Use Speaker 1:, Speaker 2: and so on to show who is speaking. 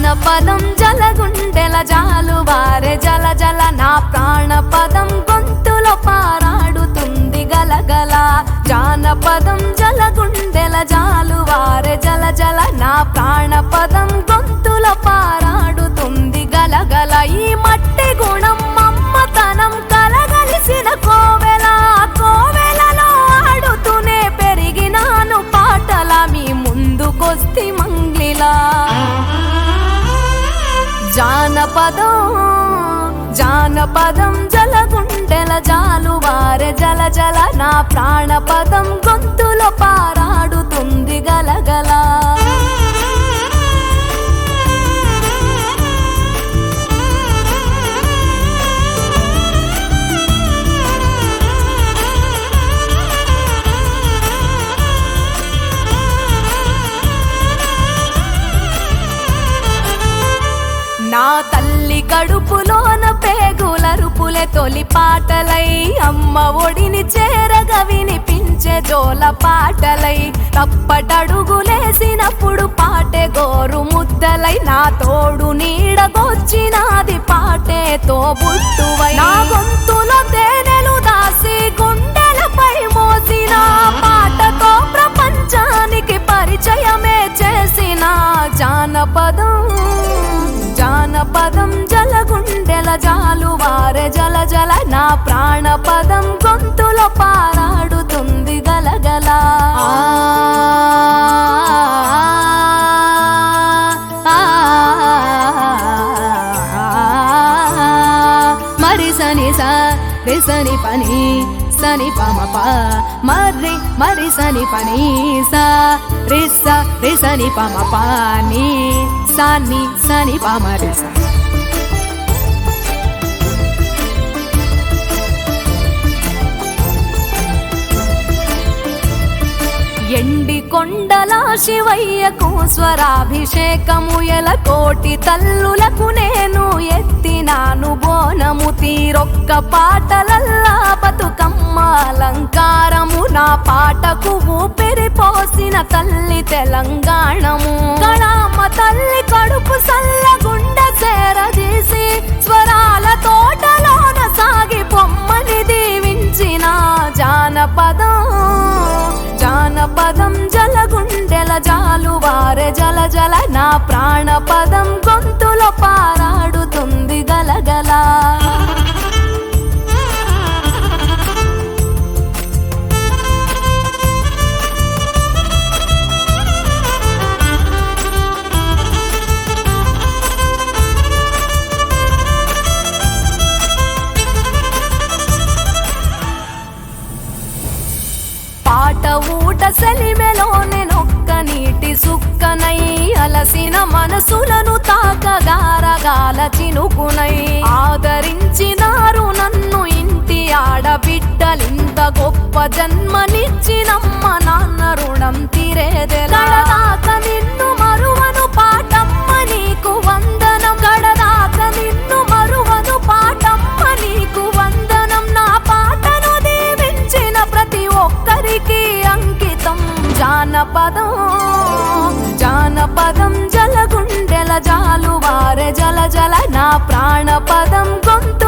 Speaker 1: జానపదం జలగుండెల జాలు వారే జల జల నా ప్రాణపదం గొంతులో పారాడుతుంది గలగల జానపదం జలగుండెల జాలు వారే జల జల నా ప్రాణపదం గొంతులో పారాడుతుంది గలగల ఈ మట్టి గుణం మమ్మతనం కలగలిసిన కోవెల కోవెలలో ఆడుతూనే పెరిగినాను పాటల మీ ముందుకొస్తి మంగ్లిలా జానపదం జానపదం జలగుండెల జాలు వారె జల జల నా ప్రాణపదం గొంతులో పారాడుతుంది గలగల నా తల్లి కడుపులోన పేగులరుపులే తొలి పాటలై అమ్మ ఒడిని చేరగా వినిపించే జోల పాటలై తప్పటడుగులేసినప్పుడు పాటే గోరు ముద్దలై నా తోడు నీడగొచ్చినాది పాటేతో బుట్టువై నా గొంతులో తేనెలు దాసి గుండెలపై మోసిన పాటతో ప్రపంచానికి పరిచయమే చేసిన జానపదం జానపదం జలగుండెల జాలు వారె జల జల నా ప్రాణపదం గొంతులో పారాడుతుంది గలగల ఆ, ఆ, మరి సని స రి సని పని సని పమ ప మర్రి మరి సని పని స రి స రి సని పమ ప ని సని సని పమ రి స ఎండి కొండల శివయ్యకు స్వరాభిషేకము ఎల కోటి తల్లులకు నేను ఎత్తినాను బోనము తీరొక్క పాటలల్లా బతుకమ్మ అలంకారము నా పాటకు ఊపిరి పోసిన తల్లి తెలంగాణము కళామ తల్లి కడుపు సల్లగుండ సేరదీసి స్వరాల తోటలోన సాగి పొమ్మని దీవించిన జానపదం జానపదం జలగుండెల జాలు వారె జల జల నా ప్రాణపదం గొంతులో పారాడుతుంది గలగల పాట ఊట సెలిమెలోనే నొక్క నీటి సుక్కనై అలసిన మనసులను తాకగారగాల చినుకునై ఆదరించినారు నన్ను ఇంటి ఆడబిడ్డలింత గొప్ప జన్మనిచ్చినమ్మ నాన్న రుణం తీరేదెలాక నిన్ను మరువను పాటమ్మ నీకు వందనం గడదాక నిన్ను మరువను పాటమ్మ నీకు వందనం నా పాటను దీవించిన ప్రతి ఒక్కరికి అంకితం జానపదం జానపదం జలగుండెల జాలు వారె జల జల నా ప్రాణపదం గొంతు